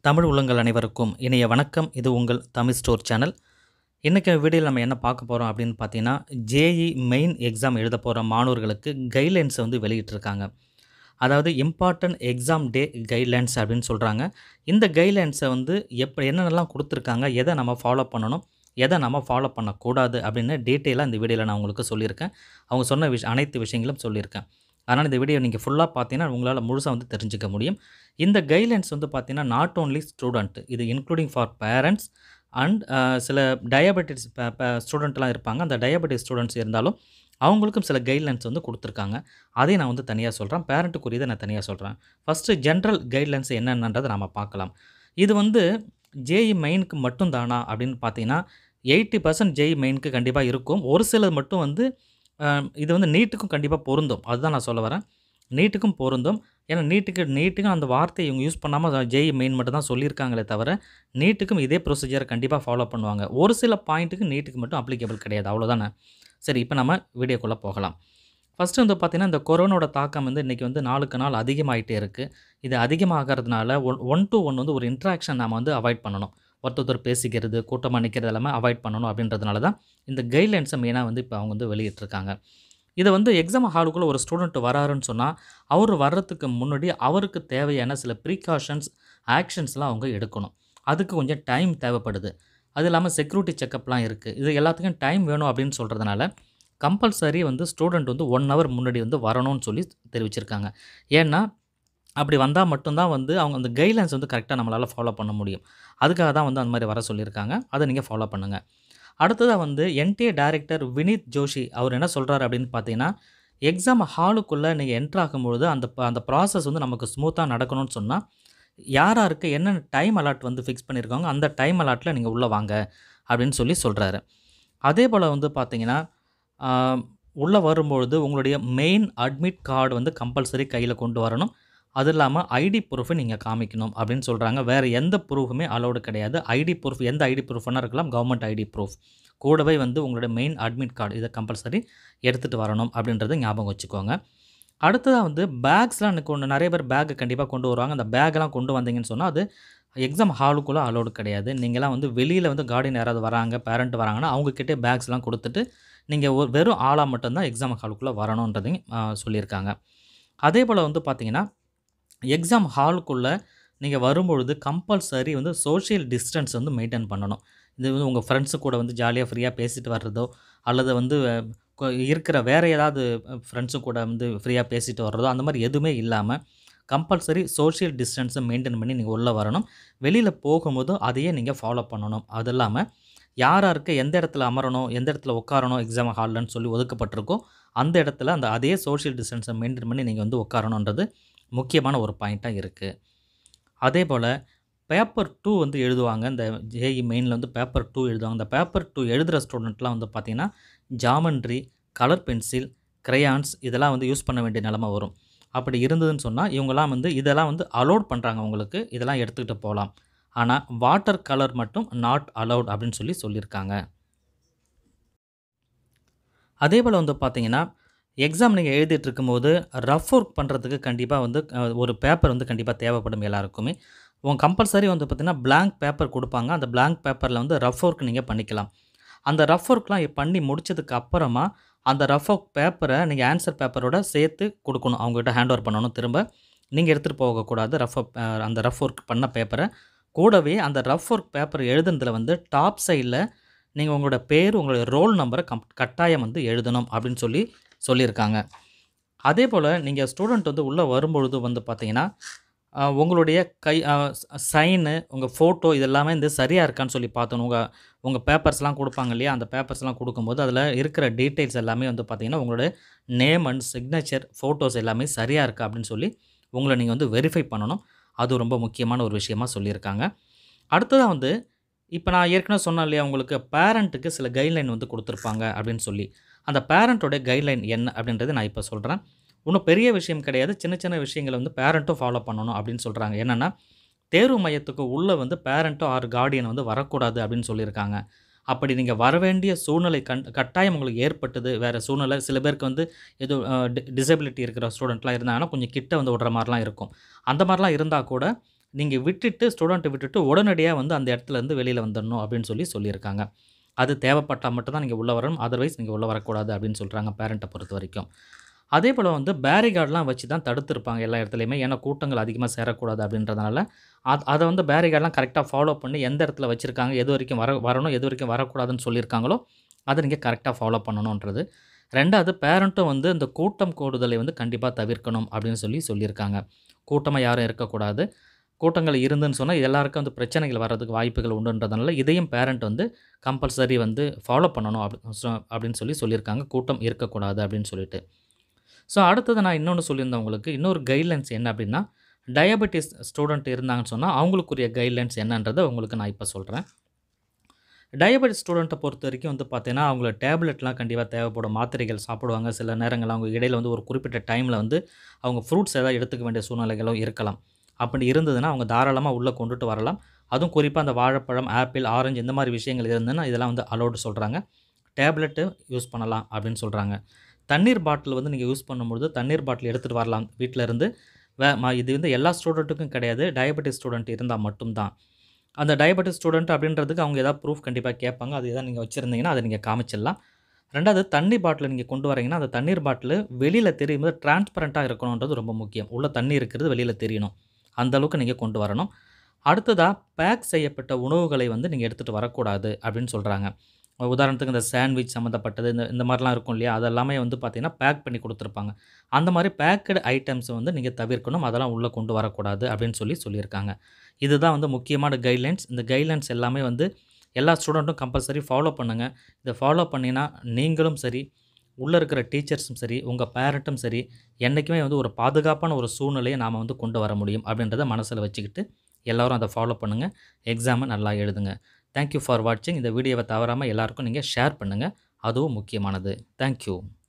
தமிழ் உள்ளங்கள் அனைவருக்கும் இனிய வணக்கம் இது உங்கள் தமிழ் ஸ்டோர் சேனல் இன்றைக்கி வீடியோவில் நம்ம என்ன பார்க்க போகிறோம் அப்படின்னு பார்த்தீங்கன்னா ஜேஇ மெயின் எக்ஸாம் எழுத போகிற மாணவர்களுக்கு கைட்லைன்ஸை வந்து வெளியிட்டிருக்காங்க அதாவது இம்பார்ட்டன்ட் எக்ஸாம் டே கைட்லைன்ஸ் அப்படின்னு சொல்கிறாங்க இந்த கைட்லைன்ஸை வந்து எப்போ என்னென்னலாம் கொடுத்துருக்காங்க எதை நம்ம ஃபாலோ பண்ணணும் எதை நம்ம ஃபாலோ பண்ணக்கூடாது அப்படின்னு டீட்டெயிலாக இந்த வீடியோவில் நான் உங்களுக்கு சொல்லியிருக்கேன் அவங்க சொன்ன விஷ அனைத்து விஷயங்களும் சொல்லியிருக்கேன் அதனால் இந்த வீடியோ நீங்கள் ஃபுல்லாக பார்த்தீங்கன்னா உங்களால் முழுசாக வந்து தெரிஞ்சுக்க முடியும் இந்த கைட்லைன்ஸ் வந்து பார்த்தீங்கன்னா நாட் ஓன்லி ஸ்டூடெண்ட் இது இன்க்ளூடிங் ஃபார் பேரண்ட்ஸ் அண்ட் சில டயபெட்டிஸ் ஸ்டூடெண்ட்லாம் இருப்பாங்க அந்த டயபெட்டிஸ் ஸ்டூடெண்ட்ஸ் இருந்தாலும் அவங்களுக்கும் சில கைட்லைன்ஸ் வந்து கொடுத்துருக்காங்க அதையும் நான் வந்து தனியாக சொல்கிறேன் பேரண்ட்டுக்குரியதை நான் தனியாக சொல்கிறேன் ஃபஸ்ட்டு ஜென்ரல் கைட்லைன்ஸ் என்னென்னன்றதை நம்ம பார்க்கலாம் இது வந்து ஜேஇ மெயினுக்கு மட்டும் தானா அப்படின்னு பார்த்தீங்கன்னா எயிட்டி பர்சன்ட் ஜேஇ மெயினுக்கு கண்டிப்பாக இருக்கும் ஒரு சிலது மட்டும் வந்து அஹ், இது வந்து நீட்டுக்கும் கண்டிப்பாக பொருந்தும் அதுதான் நான் சொல்ல வரேன் நீட்டுக்கும் பொருந்தும் ஏன்னா நீட்டுக்கு நீட்டுக்கும் அந்த வார்த்தையை இவங்க யூஸ் பண்ணாமல் ஜேஇ மெயின் மட்டும் தான் சொல்லியிருக்காங்களே தவிர நீட்டுக்கும் இதே ப்ரொசீஜரை கண்டிப்பாக ஃபாலோ பண்ணுவாங்க ஒரு சில பாயிண்ட்டுக்கு நீட்டுக்கு மட்டும் அப்ளிகபிள் கிடையாது அவ்வளோதானே சரி இப்போ நம்ம வீடியோக்குள்ளே போகலாம் ஃபஸ்ட்டு வந்து பார்த்திங்கன்னா இந்த கொரோனாவோட தாக்கம் வந்து இன்றைக்கி வந்து நாளுக்கு நாள் அதிகமாகிட்டே இருக்குது இது அதிகமாகிறதுனால ஒன் ஒன் டு ஒன் வந்து ஒரு இன்ட்ராக்ஷன் நாம் வந்து அவாய்ட் பண்ணணும் ஒருத்தர் பேசிக்கிறது கூட்டமாக நிற்கிறது எல்லாமே அவாய்ட் பண்ணணும் அப்படின்றதுனால தான் இந்த கைட்லைன்ஸை மெயினாக வந்து இப்போ அவங்க வந்து வெளியிட்டிருக்காங்க இதை வந்து எக்ஸாம் ஹாலுக்குள்ளே ஒரு ஸ்டூடெண்ட் வராருன்னு சொன்னால் அவர் வர்றதுக்கு முன்னாடி அவருக்கு தேவையான சில ப்ரீகாஷன்ஸ் ஆக்ஷன்ஸ்லாம் அவங்க எடுக்கணும் அதுக்கு கொஞ்சம் டைம் தேவைப்படுது அது இல்லாமல் செக்யூரிட்டி செக்கப்லாம் இருக்குது இது எல்லாத்துக்கும் டைம் வேணும் அப்படின்னு சொல்கிறதுனால கம்பல்சரி வந்து ஸ்டூடெண்ட் வந்து ஒன் ஹவர் முன்னாடி வந்து வரணும்னு சொல்லி தெரிவிச்சிருக்காங்க ஏன்னா அப்படி வந்தால் மட்டும்தான் வந்து அவங்க அந்த கைட்லைன்ஸ் வந்து கரெக்டாக நம்மளால் ஃபாலோ பண்ண முடியும் அதுக்காக தான் வந்து அந்த மாதிரி வர சொல்லியிருக்காங்க அதை நீங்கள் ஃபாலோ பண்ணுங்கள் அடுத்ததாக வந்து என்டிஏ டைரக்டர் வினீத் ஜோஷி அவர் என்ன சொல்கிறாரு அப்படின்னு பார்த்தீங்கன்னா எக்ஸாம் ஹாலுக்குள்ளே நீங்கள் என்ட்ரு ஆகும்பொழுது அந்த ப- அந்த ப்ராசஸ் வந்து நமக்கு ஸ்மூத்தாக நடக்கணும்னு சொன்னால் யார் யாருக்கு என்னென்ன டைம் அலாட் வந்து ஃபிக்ஸ் பண்ணியிருக்காங்க அந்த டைம் அலாட்டில் நீங்கள் உள்ளே வாங்க அப்படின்னு சொல்லி சொல்கிறாரு அதே போல் வந்து பார்த்தீங்கன்னா உள்ளே வரும்பொழுது உங்களுடைய மெயின் அட்மிட் கார்டு வந்து கம்பல்சரி கையில் கொண்டு வரணும் அது இல்லாமல் ஐடி ப்ரூஃபை நீங்கள் காமிக்கணும் அப்படின்னு சொல்கிறாங்க வேறு எந்த ப்ரூஃபுமே அலௌடு கிடையாது ஐடி ப்ரூஃப் எந்த ஐடி ப்ரூஃப்னா இருக்கலாம் கவர்மெண்ட் ஐடி ப்ரூஃப் கூடவே வந்து உங்களுடைய மெயின் அட்மிட் கார்டு இதை கம்பல்சரி எடுத்துகிட்டு வரணும் அப்படின்றத ஞாபகம் வச்சுக்கோங்க அடுத்ததாக வந்து பேக்ஸ்லாம் எனக்கு ஒன்று நிறைய பேர் பேக்கு கண்டிப்பாக கொண்டு வருவாங்க அந்த பேக்கெல்லாம் கொண்டு வந்தீங்கன்னு சொன்னால் அது எக்ஸாம் ஹாலுக்குள்ளே அலௌடு கிடையாது நீங்களாம் வந்து வெளியில் வந்து கார்டியன் யாராவது வராங்க பேரண்ட் வராங்கன்னா அவங்கக்கிட்டே பேக்ஸ்லாம் கொடுத்துட்டு நீங்கள் ஒரு வெறும் ஆளாக மட்டும்தான் எக்ஸாம் ஹாலுக்குள்ளே வரணுன்றதையும் ஆ, சொல்லியிருக்காங்க அதே போல் வந்து பார்த்தீங்கன்னா எக்ஸாம் ஹாலுக்குள்ளே நீங்கள் வரும்பொழுது கம்பல்சரி வந்து சோஷியல் டிஸ்டன்ஸ் வந்து மெயின்டைன் பண்ணணும் இது வந்து உங்கள் ஃப்ரெண்ட்ஸு கூட வந்து ஜாலியாக ஃப்ரீயாக பேசிட்டு வர்றதோ அல்லது வந்து அஹ், கொ- இருக்கிற வேறு ஏதாவது ஃப்ரெண்ட்ஸு கூட வந்து ஃப்ரீயாக பேசிட்டு வர்றதோ அந்த மாதிரி எதுவுமே இல்லாமல் கம்பல்சரி சோஷியல் டிஸ்டன்ஸை மெயின்டைன் பண்ணி நீங்கள் உள்ளே வரணும் வெளியில் போகும்போது அதையே நீங்கள் ஃபாலோ பண்ணணும் அது இல்லாமல் யார் யாருக்கு எந்த இடத்துல அமரணும் எந்த இடத்துல உட்காரணும் எக்ஸாம் ஹால்லன்னு சொல்லி ஒதுக்கப்பட்டிருக்கோ அந்த இடத்துல அந்த அதே சோஷியல் டிஸ்டன்ஸை மெயின்டைன் பண்ணி நீங்கள் வந்து உட்காரணுன்றது முக்கியமான ஒரு பாயிண்ட்டாக இருக்குது அதே போல் பேப்பர் டூ வந்து எழுதுவாங்க இந்த ஜேஇ மெயினில் வந்து பேப்பர் டூ எழுதுவாங்க இந்த பேப்பர் டூ எழுதுகிற ஸ்டூடெண்ட்லாம் வந்து பார்த்திங்கன்னா ஜாமெண்ட்ரி கலர் பென்சில் crayons இதெல்லாம் வந்து யூஸ் பண்ண வேண்டிய நிலமை வரும் அப்படி இருந்ததுன்னு சொன்னால் இவங்கெல்லாம் வந்து இதெல்லாம் வந்து அலோட் பண்ணுறாங்க உங்களுக்கு இதெல்லாம் எடுத்துக்கிட்டு போகலாம் ஆனால் வாட்டர் கலர் மட்டும் நாட் அலௌட் அப்படின்னு சொல்லி சொல்லியிருக்காங்க அதே போல் வந்து பார்த்தீங்கன்னா எக்ஸாம் நீங்கள் எழுதிட்டு இருக்கும்போது ரஃப் ஒர்க் பண்ணுறதுக்கு கண்டிப்பாக வந்து அஹ், ஒரு பேப்பர் வந்து கண்டிப்பாக தேவைப்படும் எல்லாருக்குமே உங்க கம்பல்சரி வந்து பார்த்தீங்கன்னா blank பேப்பர் கொடுப்பாங்க அந்த blank பேப்பரில் வந்து ரஃப் ஒர்க் நீங்கள் பண்ணிக்கலாம் அந்த ரஃப் ஒர்க்லாம் பண்ணி முடிச்சதுக்கு அப்புறமா அந்த ரஃப் ஒர்க் பேப்பரை நீங்கள் ஆன்சர் பேப்பரோட சேர்த்து கொடுக்கணும் அவங்ககிட்ட ஹேண்ட் ஓவர் பண்ணணும் திரும்ப நீங்கள் எடுத்துகிட்டு போகக்கூடாது ரஃப் அந்த ரஃப் ஒர்க் பண்ண பேப்பரை கூடவே அந்த ரஃப் ஒர்க் பேப்பர் எழுதுனதில் வந்து டாப் சைடில் நீங்கள் உங்களோட பேர் உங்களுடைய ரோல் நம்பரை கம் கட்டாயம் வந்து எழுதணும் அப்படின்னு சொல்லி சொல்லியிருக்காங்க அதே போல் நீங்கள் ஸ்டூடெண்ட் வந்து உள்ளே வரும்பொழுது வந்து பார்த்தீங்கன்னா ஆஹ், உங்களுடைய கை சைனு உங்கள் ஃபோட்டோ இதெல்லாமே வந்து சரியாக இருக்கான்னு சொல்லி பார்த்தணும் உங்கள் உங்கள் பேப்பர்ஸ்லாம் கொடுப்பாங்க இல்லையா அந்த பேப்பர்ஸ்லாம் கொடுக்கும்போது அதில் இருக்கிற டீட்டெயில்ஸ் எல்லாமே வந்து பார்த்தீங்கன்னா உங்களோட நேம் அண்ட் சிக்னேச்சர் ஃபோட்டோஸ் எல்லாமே சரியாக இருக்கா அப்படின்னு சொல்லி உங்களை நீங்கள் வந்து வெரிஃபை பண்ணணும் அது ரொம்ப முக்கியமான ஒரு விஷயமா சொல்லியிருக்காங்க அடுத்ததாக வந்து இப்போ நான் ஏற்கனவே சொன்னேன் இல்லையா உங்களுக்கு பேரண்ட்டுக்கு சில கைட்லைன் வந்து கொடுத்துருப்பாங்க அப்படின்னு சொல்லி அந்த பேரண்ட்டோட கைட்லைன் என்ன அப்படின்றத நான் இப்போ சொல்கிறேன் ஒன்றும் பெரிய விஷயம் கிடையாது சின்ன சின்ன விஷயங்களை வந்து பேரண்ட்டும் ஃபாலோ பண்ணணும் அப்படின்னு சொல்கிறாங்க என்னென்னா தேர்வு மையத்துக்கு உள்ளே வந்து பேரண்ட்டோ ஆர் கார்டியன் வந்து வரக்கூடாது அப்படின்னு சொல்லியிருக்காங்க அப்படி நீங்கள் வர வேண்டிய சூழ்நிலை கண் கட்டாயம் உங்களுக்கு ஏற்பட்டது வேறு சூழ்நிலை சில பேருக்கு வந்து ஏதோ டிசபிலிட்டி இருக்கிற ஸ்டூடெண்ட்லாம் இருந்தாங்கன்னா கொஞ்சம் கிட்ட வந்து விடுற மாதிரிலாம் இருக்கும் அந்த மாதிரிலாம் இருந்தால் கூட நீங்கள் விட்டுட்டு ஸ்டூடெண்ட்டை விட்டுட்டு உடனடியாக வந்து அந்த இடத்துலேருந்து வெளியில் வந்துடணும் அப்படின்னு சொல்லி சொல்லியிருக்காங்க அது தேவைப்பட்டால் மட்டும் தான் நீங்கள் உள்ளே வரணும் அதர்வைஸ் நீங்கள் உள்ளே வரக்கூடாது அப்படின்னு சொல்கிறாங்க பேரண்ட்டை பொறுத்த வரைக்கும் அதே போல் வந்து பேரிகார்டெலாம் வச்சு தான் தடுத்துருப்பாங்க எல்லா இடத்துலையுமே ஏன்னா கூட்டங்கள் அதிகமாக சேரக்கூடாது அப்படின்றதுனால அது அதை வந்து பேரிகார்டெலாம் கரெக்டாக ஃபாலோ பண்ணி எந்த இடத்துல வச்சுருக்காங்க எது வரைக்கும் வர வரணும் எது வரைக்கும் வரக்கூடாதுன்னு சொல்லியிருக்காங்களோ அதை நீங்கள் கரெக்டாக ஃபாலோ பண்ணணுன்றது ரெண்டாவது பேரண்ட்டும் வந்து இந்த கூட்டம் கூடுதலை வந்து கண்டிப்பாக தவிர்க்கணும் அப்படின்னு சொல்லி சொல்லியிருக்காங்க கூட்டமாக யாரும் இருக்கக்கூடாது கூட்டங்கள் இருந்துன்னு சொன்னால் எல்லாருக்கும் வந்து பிரச்சனைகள் வர்றதுக்கு வாய்ப்புகள் உண்டுன்றதுனால இதையும் பேரண்ட் வந்து கம்பல்சரி வந்து ஃபாலோ பண்ணணும் அப்படி சொ- அப்படின்னு சொல்லி சொல்லியிருக்காங்க கூட்டம் இருக்கக்கூடாது அப்படின்னு சொல்லிட்டு ஸோ அடுத்தது நான் இன்னொன்று சொல்லியிருந்தேன் உங்களுக்கு இன்னொரு கைட்லைன்ஸ் என்ன அப்படின்னா டயபெட்டிஸ் ஸ்டூடெண்ட் இருந்தாங்கன்னு சொன்னால் அவங்களுக்குரிய கைட்லைன்ஸ் என்னன்றதை உங்களுக்கு நான் இப்போ சொல்கிறேன் டயபெட்டிஸ் ஸ்டூடெண்ட்டை பொறுத்த வரைக்கும் வந்து பார்த்தீங்கன்னா அவங்கள டேப்லெட்லாம் கண்டிப்பாக தேவைப்படும் மாத்திரைகள் சாப்பிடுவாங்க சில நேரங்கள் அவங்க இடையில வந்து ஒரு குறிப்பிட்ட டைமில் வந்து அவங்க ஃப்ரூட்ஸ் ஏதாவது எடுத்துக்க வேண்டிய சூழ்நிலைகளும் இருக்கலாம் அப்படி இருந்ததுன்னா அவங்க தாராளமாக உள்ளே கொண்டுட்டு வரலாம் அதுவும் குறிப்பாக அந்த வாழைப்பழம் ஆப்பிள் ஆரஞ்சு இந்த மாதிரி விஷயங்கள் இருந்ததுன்னா இதெல்லாம் வந்து அலோடு சொல்கிறாங்க டேப்லெட்டு யூஸ் பண்ணலாம் அப்படின்னு சொல்கிறாங்க தண்ணீர் பாட்டில் வந்து நீங்கள் யூஸ் பண்ணும்பொழுது தண்ணீர் பாட்டில் எடுத்துகிட்டு வரலாம் வீட்டில் இருந்து வே ம- இது வந்து எல்லா ஸ்டூடெண்ட்டுக்கும் கிடையாது டயபெட்டிஸ் ஸ்டூடெண்ட் இருந்தால் மட்டும்தான் அந்த டயபெட்டிஸ் ஸ்டூடெண்ட் அப்படின்றதுக்கு அவங்க ஏதாவது ப்ரூஃப் கண்டிப்பாக கேட்பாங்க அது எதாவது நீங்கள் வச்சுருந்தீங்கன்னா அதை நீங்கள் காமிச்சிடலாம் ரெண்டாவது தண்ணி பாட்டில் நீங்கள் கொண்டு வரீங்கன்னா அந்த தண்ணீர் பாட்டில் வெளியில் தெரியும் போது டிரான்ஸ்பரண்ட்டாக இருக்கணுன்றது ரொம்ப முக்கியம் உள்ள தண்ணி இருக்கிறது வெளியில் தெரியணும் அந்த அளவுக்கு நீங்கள் கொண்டு வரணும் அடுத்ததாக பேக் செய்யப்பட்ட உணவுகளை வந்து நீங்கள் எடுத்துகிட்டு வரக்கூடாது அப்படின்னு சொல்கிறாங்க உதாரணத்துக்கு இந்த சாண்ட்விச் சம்மந்தப்பட்டது இந்த இந்த மாதிரிலாம் இருக்கும் இல்லையா அதெல்லாமே வந்து பார்த்தீங்கன்னா பேக் பண்ணி கொடுத்துருப்பாங்க அந்த மாதிரி பேக்கடு ஐட்டம்ஸை வந்து நீங்கள் தவிர்க்கணும் அதெல்லாம் உள்ளே கொண்டு வரக்கூடாது அப்படின்னு சொல்லி சொல்லியிருக்காங்க இதுதான் வந்து முக்கியமான கைட்லைன்ஸ் இந்த கைட்லைன்ஸ் எல்லாமே வந்து எல்லா ஸ்டூடெண்ட்டும் கம்பல்சரி ஃபாலோ பண்ணுங்கள் இதை ஃபாலோ பண்ணினா நீங்களும் சரி உள்ளே இருக்கிற டீச்சர்ஸும் சரி உங்கள் பேரண்ட்டும் சரி என்றைக்குமே வந்து ஒரு பாதுகாப்பான ஒரு சூழ்நிலையை நாம் வந்து கொண்டு வர முடியும் அப்படின்றத மனசில் வச்சுக்கிட்டு எல்லாரும் அதை ஃபாலோ பண்ணுங்கள் எக்ஸாமை நல்லா எழுதுங்க தேங்க்யூ ஃபார் வாட்சிங் இந்த வீடியோவை தவறாமல் எல்லாருக்கும் நீங்கள் ஷேர் பண்ணுங்கள் அதுவும் முக்கியமானது தேங்க்யூ